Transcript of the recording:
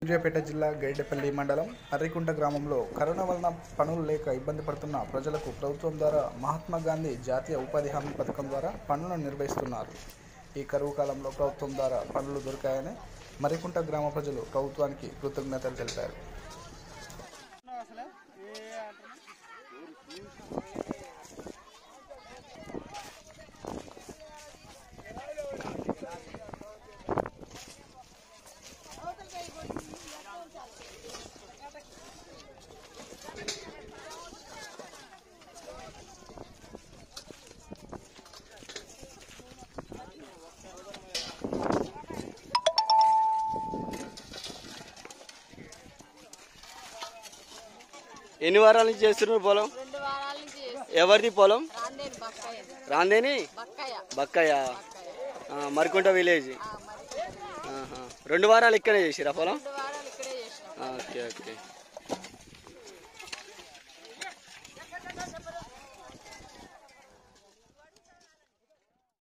సూర్యాపేట జిల్లా గైడెపల్లి మండలం అర్రికుంట గ్రామంలో కరోనా వలన పనులు లేక ఇబ్బంది పడుతున్న ప్రజలకు ప్రభుత్వం ద్వారా మహాత్మా గాంధీ జాతీయ ఉపాధి హామీ పథకం ద్వారా పనులను నిర్వహిస్తున్నారు ఈ కరువు కాలంలో ప్రభుత్వం ద్వారా పనులు దొరికాయని మరికుంట గ్రామ ప్రజలు ప్రభుత్వానికి కృతజ్ఞతలు తెలిపారు ఎన్ని వారాల నుంచి చేస్తున్నారు పొలం రెండు వారాల నుంచి చేస్తాం. ఎవరిది పొలం రాందేని బక్కాయ రాందేని బక్కాయ బక్కయ్య ఆ, మరికుంట విలేజ్ ఆ, మరి ఆహా. రెండు వారాలు ఇక్కడే చేసిరా పొలం రెండు వారాలు ఇక్కడే చేసినాం ఆ, ఓకే ఓకే